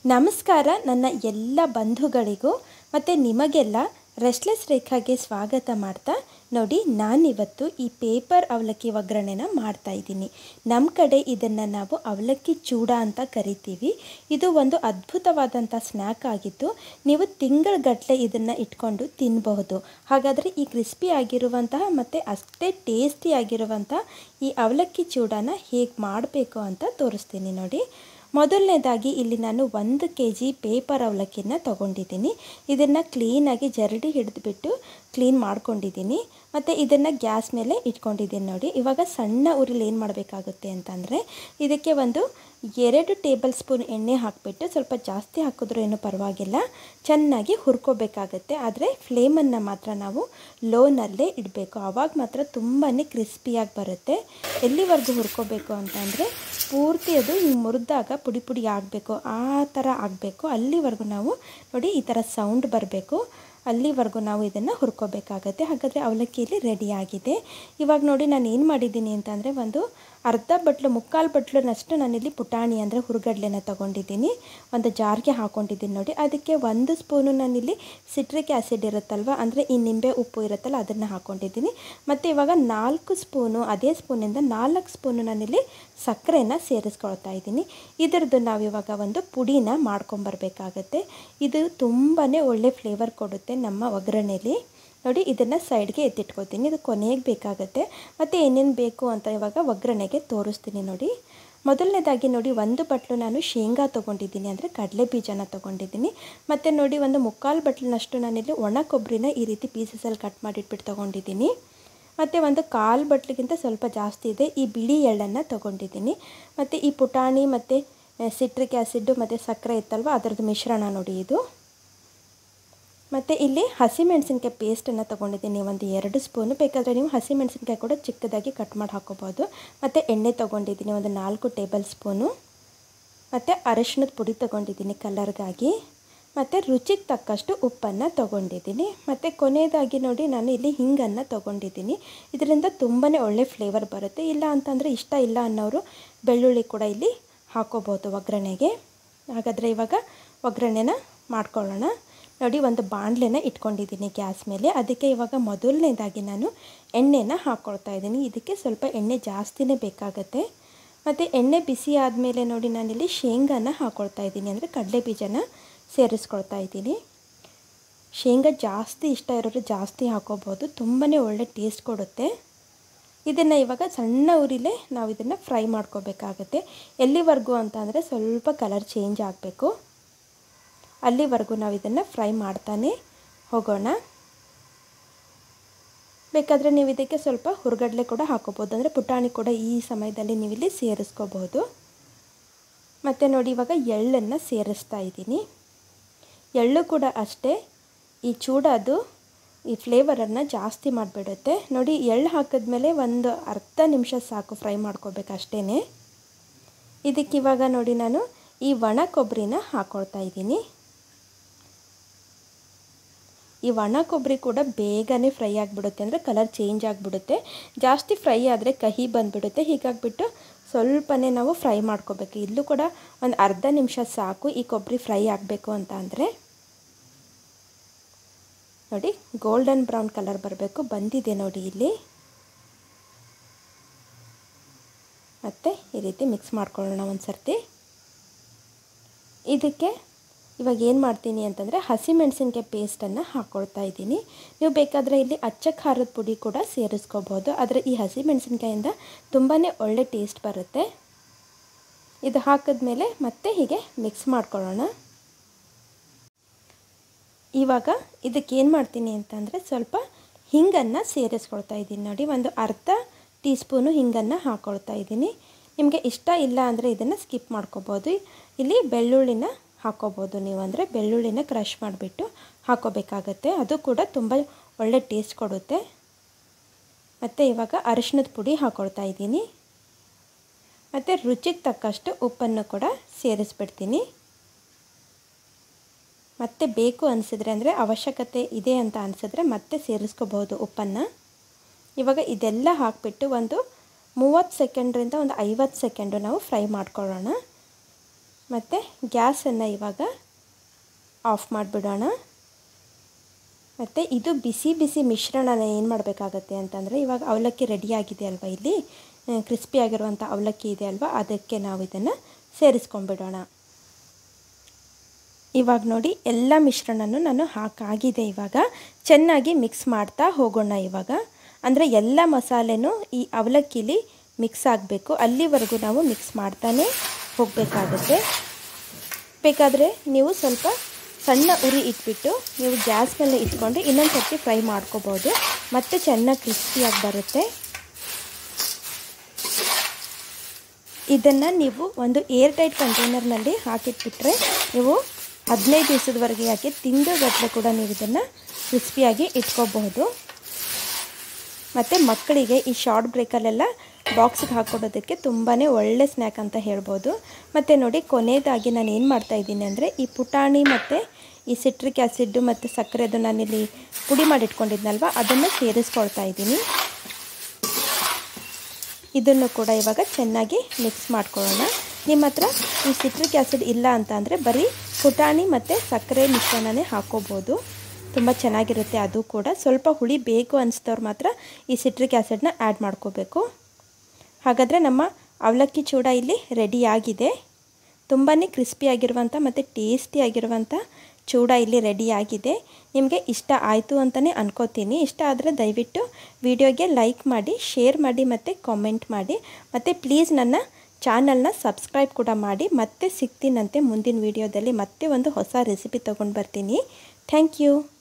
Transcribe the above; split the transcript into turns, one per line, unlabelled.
ನಮಸ್ಕಾರ ನನ್ನ ಎಲ್ಲ ಬಂಧುಗಳಿಗೂ ಮತ್ತು ನಿಮಗೆಲ್ಲ ರೆಸ್ಟ್ಲೆಸ್ ರೇಖಾಗೆ ಸ್ವಾಗತ ಮಾಡ್ತಾ ನೋಡಿ ನಾನಿವತ್ತು ಈ ಪೇಪರ್ ಅವಲಕ್ಕಿ ಒಗ್ಗರಣೆನ ಮಾಡ್ತಾ ಇದ್ದೀನಿ ನಮ್ಮ ಕಡೆ ಇದನ್ನು ನಾವು ಅವಲಕ್ಕಿ ಚೂಡ ಅಂತ ಕರಿತೀವಿ ಇದು ಒಂದು ಅದ್ಭುತವಾದಂಥ ಸ್ನ್ಯಾಕ್ ಆಗಿದ್ದು ನೀವು ತಿಂಗಳಗಟ್ಟಲೆ ಇದನ್ನು ಇಟ್ಕೊಂಡು ತಿನ್ನಬಹುದು ಹಾಗಾದರೆ ಈ ಕ್ರಿಸ್ಪಿ ಆಗಿರುವಂತಹ ಮತ್ತು ಅಷ್ಟೇ ಟೇಸ್ಟಿ ಆಗಿರುವಂಥ ಈ ಅವಲಕ್ಕಿ ಚೂಡನ ಹೇಗೆ ಮಾಡಬೇಕು ಅಂತ ತೋರಿಸ್ತೀನಿ ನೋಡಿ ಮೊದಲನೇದಾಗಿ ಇಲ್ಲಿ ನಾನು ಒಂದು ಕೆ ಜಿ ಪೇಪರ್ ಅವಲಕ್ಕಿನ ತೊಗೊಂಡಿದ್ದೀನಿ ಇದನ್ನು ಕ್ಲೀನಾಗಿ ಜರಡಿ ಹಿಡಿದುಬಿಟ್ಟು ಕ್ಲೀನ್ ಮಾಡ್ಕೊಂಡಿದ್ದೀನಿ ಮತ್ತು ಇದನ್ನು ಗ್ಯಾಸ್ ಮೇಲೆ ಇಟ್ಕೊಂಡಿದ್ದೀನಿ ನೋಡಿ ಇವಾಗ ಸಣ್ಣ ಉರಿಲಿ ಏನು ಮಾಡಬೇಕಾಗುತ್ತೆ ಅಂತಂದರೆ ಇದಕ್ಕೆ ಒಂದು ಎರಡು ಟೇಬಲ್ ಸ್ಪೂನ್ ಎಣ್ಣೆ ಹಾಕಿಬಿಟ್ಟು ಸ್ವಲ್ಪ ಜಾಸ್ತಿ ಹಾಕಿದ್ರೂ ಏನೂ ಪರವಾಗಿಲ್ಲ ಚೆನ್ನಾಗಿ ಹುರ್ಕೋಬೇಕಾಗತ್ತೆ ಆದರೆ ಫ್ಲೇಮನ್ನು ಮಾತ್ರ ನಾವು ಲೋನಲ್ಲೇ ಇಡಬೇಕು ಆವಾಗ ಮಾತ್ರ ತುಂಬಾ ಕ್ರಿಸ್ಪಿಯಾಗಿ ಬರುತ್ತೆ ಎಲ್ಲಿವರೆಗೂ ಹುರ್ಕೋಬೇಕು ಅಂತಂದರೆ ಪೂರ್ತಿ ಅದು ಹಿಂಗೆ ಮುರಿದಾಗ ಪುಡಿ ಪುಡಿ ಆಗಬೇಕು ಆ ಥರ ಆಗಬೇಕು ಅಲ್ಲಿವರೆಗೂ ನಾವು ನೋಡಿ ಈ ಥರ ಸೌಂಡ್ ಬರಬೇಕು ಅಲ್ಲಿವರೆಗೂ ನಾವು ಇದನ್ನು ಹುರ್ಕೋಬೇಕಾಗತ್ತೆ ಹಾಗಾದರೆ ಅವಲಕ್ಕಿಯಲ್ಲಿ ರೆಡಿಯಾಗಿದೆ ಇವಾಗ ನೋಡಿ ನಾನು ಏನು ಮಾಡಿದ್ದೀನಿ ಅಂತಂದರೆ ಒಂದು ಅರ್ಧ ಬಟ್ಲು ಮುಕ್ಕಾಲು ಬಟ್ಲನಷ್ಟು ನಾನಿಲ್ಲಿ ಪುಟಾಣಿ ಅಂದರೆ ಹುರುಗಡ್ಲೆನ ತೊಗೊಂಡಿದ್ದೀನಿ ಒಂದು ಜಾರ್ಗೆ ಹಾಕ್ಕೊಂಡಿದ್ದೀನಿ ನೋಡಿ ಅದಕ್ಕೆ ಒಂದು ಸ್ಪೂನು ನಾನಿಲ್ಲಿ ಸಿಟ್ರಿಕ್ ಆ್ಯಸಿಡ್ ಇರುತ್ತಲ್ವ ಅಂದರೆ ಈ ನಿಂಬೆ ಉಪ್ಪು ಇರುತ್ತಲ್ಲ ಅದನ್ನು ಹಾಕ್ಕೊಂಡಿದ್ದೀನಿ ಮತ್ತು ಇವಾಗ ನಾಲ್ಕು ಸ್ಪೂನು ಅದೇ ಸ್ಪೂನಿಂದ ನಾಲ್ಕು ಸ್ಪೂನು ನಾನಿಲ್ಲಿ ಸಕ್ಕರೆನ ಸೇರಿಸ್ಕೊಳ್ತಾ ಇದ್ದೀನಿ ಇದರದ್ದು ನಾವಿವಾಗ ಒಂದು ಪುಡಿನ ಮಾಡ್ಕೊಂಬರ್ಬೇಕಾಗತ್ತೆ ಇದು ತುಂಬಾ ಒಳ್ಳೆ ಫ್ಲೇವರ್ ಕೊಡುತ್ತೆ ನಮ್ಮ ಒಗ್ಗರಣೆಯಲ್ಲಿ ನೋಡಿ ಇದನ್ನು ಸೈಡ್ಗೆ ಎತ್ತಿಟ್ಕೊತೀನಿ ಇದು ಕೊನೆಗೆ ಬೇಕಾಗುತ್ತೆ ಮತ್ತು ಏನೇನು ಬೇಕು ಅಂತ ಇವಾಗ ಒಗ್ಗರಣೆಗೆ ತೋರಿಸ್ತೀನಿ ನೋಡಿ ಮೊದಲನೇದಾಗಿ ನೋಡಿ ಒಂದು ಬಟ್ಲು ನಾನು ಶೇಂಗಾ ತೊಗೊಂಡಿದ್ದೀನಿ ಅಂದರೆ ಕಡಲೆ ಬೀಜನ ತೊಗೊಂಡಿದ್ದೀನಿ ಮತ್ತು ನೋಡಿ ಒಂದು ಮುಕ್ಕಾಲು ಬಟ್ಲಿನಷ್ಟು ನಾನಿಲ್ಲಿ ಒಣ ಕೊಬ್ಬರಿನ ಈ ರೀತಿ ಪೀಸಸಲ್ಲಿ ಕಟ್ ಮಾಡಿಟ್ಬಿಟ್ಟು ತೊಗೊಂಡಿದ್ದೀನಿ ಮತ್ತು ಒಂದು ಕಾಲು ಬಟ್ಲಿಗಿಂತ ಸ್ವಲ್ಪ ಜಾಸ್ತಿ ಇದೆ ಈ ಬಿಳಿ ಎಳ್ಳನ್ನು ತೊಗೊಂಡಿದ್ದೀನಿ ಮತ್ತು ಈ ಪುಟಾಣಿ ಮತ್ತು ಸಿಟ್ರಿಕ್ ಆ್ಯಸಿಡ್ಡು ಮತ್ತು ಸಕ್ಕರೆ ಇತ್ತಲ್ವ ಅದರದ್ದು ಮಿಶ್ರಣ ನೋಡಿ ಇದು ಮತ್ತು ಇಲ್ಲಿ ಹಸಿಮೆಣಸಿನ್ಕಾಯಿ ಪೇಸ್ಟನ್ನು ತೊಗೊಂಡಿದ್ದೀನಿ ಒಂದು ಎರಡು ಸ್ಪೂನು ಬೇಕಾದರೆ ನೀವು ಹಸಿಮೆಣಸಿನ್ಕಾಯಿ ಕೂಡ ಚಿಕ್ಕದಾಗಿ ಕಟ್ ಮಾಡಿ ಹಾಕೋಬೋದು ಮತ್ತು ಎಣ್ಣೆ ತೊಗೊಂಡಿದ್ದೀನಿ ಒಂದು ನಾಲ್ಕು ಟೇಬಲ್ ಸ್ಪೂನು ಮತ್ತು ಅರಶಿಣದ ಪುಡಿ ತೊಗೊಂಡಿದ್ದೀನಿ ಕಲರ್ಗಾಗಿ ಮತ್ತು ರುಚಿಗೆ ತಕ್ಕಷ್ಟು ಉಪ್ಪನ್ನು ತೊಗೊಂಡಿದ್ದೀನಿ ಮತ್ತು ಕೊನೆಯದಾಗಿ ನೋಡಿ ನಾನು ಇಲ್ಲಿ ಹಿಂಗನ್ನು ತೊಗೊಂಡಿದ್ದೀನಿ ಇದರಿಂದ ತುಂಬಾ ಒಳ್ಳೆ ಫ್ಲೇವರ್ ಬರುತ್ತೆ ಇಲ್ಲ ಅಂತಂದರೆ ಇಷ್ಟ ಇಲ್ಲ ಅನ್ನೋರು ಬೆಳ್ಳುಳ್ಳಿ ಕೂಡ ಇಲ್ಲಿ ಹಾಕೋಬೋದು ಒಗ್ಗರಣೆಗೆ ಹಾಗಾದರೆ ಇವಾಗ ಒಗ್ಗರಣೆನ ಮಾಡ್ಕೊಳ್ಳೋಣ ನೋಡಿ ಒಂದು ಬಾಣಲೆನ ಇಟ್ಕೊಂಡಿದ್ದೀನಿ ಗ್ಯಾಸ್ ಮೇಲೆ ಅದಕ್ಕೆ ಇವಾಗ ಮೊದಲನೇದಾಗಿ ನಾನು ಎಣ್ಣೆನ ಹಾಕ್ಕೊಳ್ತಾ ಇದ್ದೀನಿ ಇದಕ್ಕೆ ಸ್ವಲ್ಪ ಎಣ್ಣೆ ಜಾಸ್ತಿನೇ ಬೇಕಾಗತ್ತೆ ಮತ್ತು ಎಣ್ಣೆ ಬಿಸಿ ಆದಮೇಲೆ ನೋಡಿ ನಾನಿಲ್ಲಿ ಶೇಂಗಾನ ಹಾಕ್ಕೊಳ್ತಾ ಇದ್ದೀನಿ ಅಂದರೆ ಕಡಲೆ ಬೀಜನ ಸೇರಿಸ್ಕೊಳ್ತಾ ಇದ್ದೀನಿ ಶೇಂಗಾ ಜಾಸ್ತಿ ಇಷ್ಟ ಇರೋರು ಜಾಸ್ತಿ ಹಾಕೋಬೋದು ತುಂಬಾ ಒಳ್ಳೆ ಟೇಸ್ಟ್ ಕೊಡುತ್ತೆ ಇದನ್ನು ಇವಾಗ ಸಣ್ಣ ಉರಿಲೇ ನಾವು ಇದನ್ನು ಫ್ರೈ ಮಾಡ್ಕೋಬೇಕಾಗತ್ತೆ ಎಲ್ಲಿವರೆಗೂ ಅಂತ ಅಂದರೆ ಸ್ವಲ್ಪ ಕಲರ್ ಚೇಂಜ್ ಆಗಬೇಕು ಅಲ್ಲಿವರೆಗೂ ನಾವು ಇದನ್ನು ಫ್ರೈ ಮಾಡ್ತಾನೆ ಹೋಗೋಣ ಬೇಕಾದರೆ ನೀವು ಇದಕ್ಕೆ ಸ್ವಲ್ಪ ಹುರುಗಡ್ಲೆ ಕೂಡ ಹಾಕೋಬೋದು ಅಂದರೆ ಪುಟಾಣಿ ಕೂಡ ಈ ಸಮಯದಲ್ಲಿ ನೀವಿಲ್ಲಿ ಸೇರಿಸ್ಕೋಬಹುದು ಮತ್ತು ನೋಡಿ ಇವಾಗ ಎಳ್ಳನ್ನು ಸೇರಿಸ್ತಾ ಇದ್ದೀನಿ ಎಳ್ಳು ಕೂಡ ಅಷ್ಟೇ ಈ ಚೂಡದು ಈ ಫ್ಲೇವರನ್ನು ಜಾಸ್ತಿ ಮಾಡಿಬಿಡುತ್ತೆ ನೋಡಿ ಎಳ್ಳು ಹಾಕಿದ್ಮೇಲೆ ಒಂದು ಅರ್ಧ ನಿಮಿಷ ಸಾಕು ಫ್ರೈ ಮಾಡ್ಕೋಬೇಕು ಅಷ್ಟೇ ಇದಕ್ಕಿವಾಗ ನೋಡಿ ನಾನು ಈ ಒಣ ಕೊಬ್ಬರಿನ ಹಾಕ್ಕೊಳ್ತಾ ಇದ್ದೀನಿ ಈ ಒಣ ಕೊಬ್ಬರಿ ಕೂಡ ಬೇಗನೆ ಫ್ರೈ ಆಗಿಬಿಡುತ್ತೆ ಅಂದರೆ ಕಲರ್ ಚೇಂಜ್ ಆಗಿಬಿಡುತ್ತೆ ಜಾಸ್ತಿ ಫ್ರೈ ಆದರೆ ಕಹಿ ಬಂದುಬಿಡುತ್ತೆ ಹೀಗಾಗಿಬಿಟ್ಟು ಸ್ವಲ್ಪನೇ ನಾವು ಫ್ರೈ ಮಾಡ್ಕೋಬೇಕು ಇಲ್ಲೂ ಕೂಡ ಒಂದು ಅರ್ಧ ನಿಮಿಷ ಸಾಕು ಈ ಕೊಬ್ಬರಿ ಫ್ರೈ ಆಗಬೇಕು ಅಂತ ಅಂದರೆ ನೋಡಿ ಗೋಲ್ಡನ್ ಬ್ರೌನ್ ಕಲರ್ ಬರಬೇಕು ಬಂದಿದೆ ನೋಡಿ ಇಲ್ಲಿ ಮತ್ತು ಈ ರೀತಿ ಮಿಕ್ಸ್ ಮಾಡ್ಕೊಳ್ಳೋಣ ಒಂದು ಸರ್ತಿ ಇದಕ್ಕೆ ಇವಾಗ ಏನು ಮಾಡ್ತೀನಿ ಅಂತಂದರೆ ಹಸಿಮೆಣಸಿನ್ಕಾಯಿ ಪೇಸ್ಟನ್ನು ಹಾಕ್ಕೊಳ್ತಾ ಇದ್ದೀನಿ ನೀವು ಬೇಕಾದರೆ ಇಲ್ಲಿ ಅಚ್ಚ ಖಾರದ ಪುಡಿ ಕೂಡ ಸೇರಿಸ್ಕೋಬೋದು ಆದರೆ ಈ ಹಸಿಮೆಣಸಿನ್ಕಾಯಿಂದ ತುಂಬಾ ಒಳ್ಳೆ ಟೇಸ್ಟ್ ಬರುತ್ತೆ ಇದು ಹಾಕಿದ್ಮೇಲೆ ಮತ್ತೆ ಹೀಗೆ ಮಿಕ್ಸ್ ಮಾಡ್ಕೊಳ್ಳೋಣ ಇವಾಗ ಇದಕ್ಕೆ ಏನು ಮಾಡ್ತೀನಿ ಅಂತಂದರೆ ಸ್ವಲ್ಪ ಹಿಂಗನ್ನು ಸೇರಿಸ್ಕೊಳ್ತಾ ಇದ್ದೀನಿ ನೋಡಿ ಒಂದು ಅರ್ಧ ಟೀ ಸ್ಪೂನು ಹಿಂಗನ್ನು ಹಾಕ್ಕೊಳ್ತಾ ಇದ್ದೀನಿ ನಿಮಗೆ ಇಷ್ಟ ಇಲ್ಲ ಅಂದರೆ ಇದನ್ನು ಸ್ಕಿಪ್ ಮಾಡ್ಕೋಬೋದು ಇಲ್ಲಿ ಬೆಳ್ಳುಳ್ಳಿನ ಹಾಕೋಬೋದು ನೀವು ಅಂದರೆ ಬೆಳ್ಳುಳ್ಳಿನ ಕ್ರಷ್ ಮಾಡಿಬಿಟ್ಟು ಹಾಕೋಬೇಕಾಗತ್ತೆ ಅದು ಕೂಡ ತುಂಬ ಒಳ್ಳೆ ಟೇಸ್ಟ್ ಕೊಡುತ್ತೆ ಮತ್ತು ಇವಾಗ ಅರಿಶಿಣದ ಪುಡಿ ಹಾಕ್ಕೊಳ್ತಾ ಇದ್ದೀನಿ ಮತ್ತು ರುಚಿಗೆ ತಕ್ಕಷ್ಟು ಉಪ್ಪನ್ನು ಕೂಡ ಸೇರಿಸ್ಬಿಡ್ತೀನಿ ಮತ್ತೆ ಬೇಕು ಅನಿಸಿದ್ರೆ ಅಂದರೆ ಅವಶ್ಯಕತೆ ಇದೆ ಅಂತ ಅನಿಸಿದ್ರೆ ಮತ್ತೆ ಸೇರಿಸ್ಕೋಬೋದು ಉಪ್ಪನ್ನು ಇವಾಗ ಇದೆಲ್ಲ ಹಾಕಿಬಿಟ್ಟು ಒಂದು ಮೂವತ್ತು ಸೆಕೆಂಡ್ರಿಂದ ಒಂದು ಐವತ್ತು ಸೆಕೆಂಡು ನಾವು ಫ್ರೈ ಮಾಡ್ಕೊಳ್ಳೋಣ ಮತ್ತು ಗ್ಯಾಸನ್ನು ಇವಾಗ ಆಫ್ ಮಾಡಿಬಿಡೋಣ ಮತ್ತು ಇದು ಬಿಸಿ ಬಿಸಿ ಮಿಶ್ರಣನ ಏನು ಮಾಡಬೇಕಾಗತ್ತೆ ಅಂತಂದರೆ ಇವಾಗ ಅವಲಕ್ಕಿ ರೆಡಿಯಾಗಿದೆ ಅಲ್ವಾ ಇಲ್ಲಿ ಕ್ರಿಸ್ಪಿ ಆಗಿರುವಂಥ ಅವಲಕ್ಕಿ ಇದೆ ಅಲ್ವಾ ಅದಕ್ಕೆ ನಾವು ಇದನ್ನು ಸೇರಿಸ್ಕೊಂಡ್ಬಿಡೋಣ ಇವಾಗ ನೋಡಿ ಎಲ್ಲ ಮಿಶ್ರಣನೂ ನಾನು ಹಾಕಾಗಿದೆ ಇವಾಗ ಚೆನ್ನಾಗಿ ಮಿಕ್ಸ್ ಮಾಡ್ತಾ ಹೋಗೋಣ ಇವಾಗ ಅಂದರೆ ಎಲ್ಲ ಮಸಾಲೆನೂ ಈ ಅವಲಕ್ಕಿಲಿ ಮಿಕ್ಸ್ ಆಗಬೇಕು ಅಲ್ಲಿವರೆಗೂ ನಾವು ಮಿಕ್ಸ್ ಮಾಡ್ತಾನೆ ಹೋಗಬೇಕಾಗುತ್ತೆ ಬೇಕಾದರೆ ನೀವು ಸ್ವಲ್ಪ ಸಣ್ಣ ಉರಿ ಇಟ್ಬಿಟ್ಟು ನೀವು ಗ್ಯಾಸ್ ಮೇಲೆ ಇಟ್ಕೊಂಡು ಇನ್ನೊಂದು ಸರ್ತಿ ಫ್ರೈ ಮಾಡ್ಕೋಬೋದು ಮತ್ತು ಚೆನ್ನಾಗಿ ಕ್ರಿಸ್ಪಿಯಾಗಿ ಬರುತ್ತೆ ಇದನ್ನು ನೀವು ಒಂದು ಏರ್ ಟೈಟ್ ಕಂಟೈನರ್ನಲ್ಲಿ ಹಾಕಿಟ್ಬಿಟ್ರೆ ನೀವು ಹದಿನೈದು ದಿವಸದವರೆಗೆ ಯಾಕೆ ತಿಂಗಳುಗಟ್ಟಲೆ ಕೂಡ ನೀವು ಇದನ್ನು ಕ್ರಿಸ್ಪಿಯಾಗಿ ಇಟ್ಕೋಬಹುದು ಮತ್ತು ಮಕ್ಕಳಿಗೆ ಈ ಶಾರ್ಟ್ ಬ್ರೇಕಲ್ಲೆಲ್ಲ ಬಾಕ್ಸಿಗೆ ಹಾಕ್ಕೊಡೋದಕ್ಕೆ ತುಂಬಾ ಒಳ್ಳೆ ಸ್ನ್ಯಾಕ್ ಅಂತ ಹೇಳ್ಬೋದು ಮತ್ತು ನೋಡಿ ಕೊನೆಯದಾಗಿ ನಾನು ಏನು ಮಾಡ್ತಾಯಿದ್ದೀನಿ ಅಂದರೆ ಈ ಪುಟಾಣಿ ಮತ್ತು ಈ ಸಿಟ್ರಿಕ್ ಆ್ಯಸಿಡ್ಡು ಮತ್ತು ಸಕ್ಕರೆದು ನಾನಿಲ್ಲಿ ಪುಡಿ ಮಾಡಿಟ್ಕೊಂಡಿದ್ನಲ್ವ ಅದನ್ನು ಸೇರಿಸ್ಕೊಳ್ತಾ ಇದ್ದೀನಿ ಇದನ್ನು ಕೂಡ ಇವಾಗ ಚೆನ್ನಾಗಿ ಮಿಕ್ಸ್ ಮಾಡ್ಕೊಳ್ಳೋಣ ನಿಮ್ಮ ಹತ್ರ ಈ ಸಿಟ್ರಿಕ್ ಆ್ಯಸಿಡ್ ಇಲ್ಲ ಅಂತ ಅಂದರೆ ಬರೀ ಪುಟಾಣಿ ಮತ್ತು ಸಕ್ಕರೆ ಮಿಶ್ರಣನೇ ಹಾಕೋಬೋದು ತುಂಬ ಚೆನ್ನಾಗಿರುತ್ತೆ ಅದು ಕೂಡ ಸ್ವಲ್ಪ ಹುಳಿ ಬೇಕು ಅನಿಸಿದವ್ರು ಮಾತ್ರ ಈ ಸಿಟ್ರಿಕ್ ಆ್ಯಸಿಡ್ನ ಆ್ಯಡ್ ಮಾಡ್ಕೋಬೇಕು ಹಾಗಾದರೆ ನಮ್ಮ ಅವಲಕ್ಕಿ ಚೂಡ ಇಲ್ಲಿ ರೆಡಿಯಾಗಿದೆ ತುಂಬಾ ಕ್ರಿಸ್ಪಿಯಾಗಿರುವಂಥ ಮತ್ತು ಟೇಸ್ಟಿಯಾಗಿರುವಂಥ ಚೂಡ ಇಲ್ಲಿ ರೆಡಿಯಾಗಿದೆ ನಿಮಗೆ ಇಷ್ಟ ಆಯಿತು ಅಂತಲೇ ಅನ್ಕೋತೀನಿ ಇಷ್ಟ ಆದರೆ ದಯವಿಟ್ಟು ವಿಡಿಯೋಗೆ ಲೈಕ್ ಮಾಡಿ ಶೇರ್ ಮಾಡಿ ಮತ್ತು ಕಾಮೆಂಟ್ ಮಾಡಿ ಮತ್ತು ಪ್ಲೀಸ್ ನನ್ನ ಚಾನಲ್ನ ಸಬ್ಸ್ಕ್ರೈಬ್ ಕೂಡ ಮಾಡಿ ಮತ್ತೆ ಸಿಗ್ತೀನಂತೆ ಮುಂದಿನ ವಿಡಿಯೋದಲ್ಲಿ ಮತ್ತೆ ಒಂದು ಹೊಸ ರೆಸಿಪಿ ತೊಗೊಂಡು ಬರ್ತೀನಿ ಥ್ಯಾಂಕ್ ಯು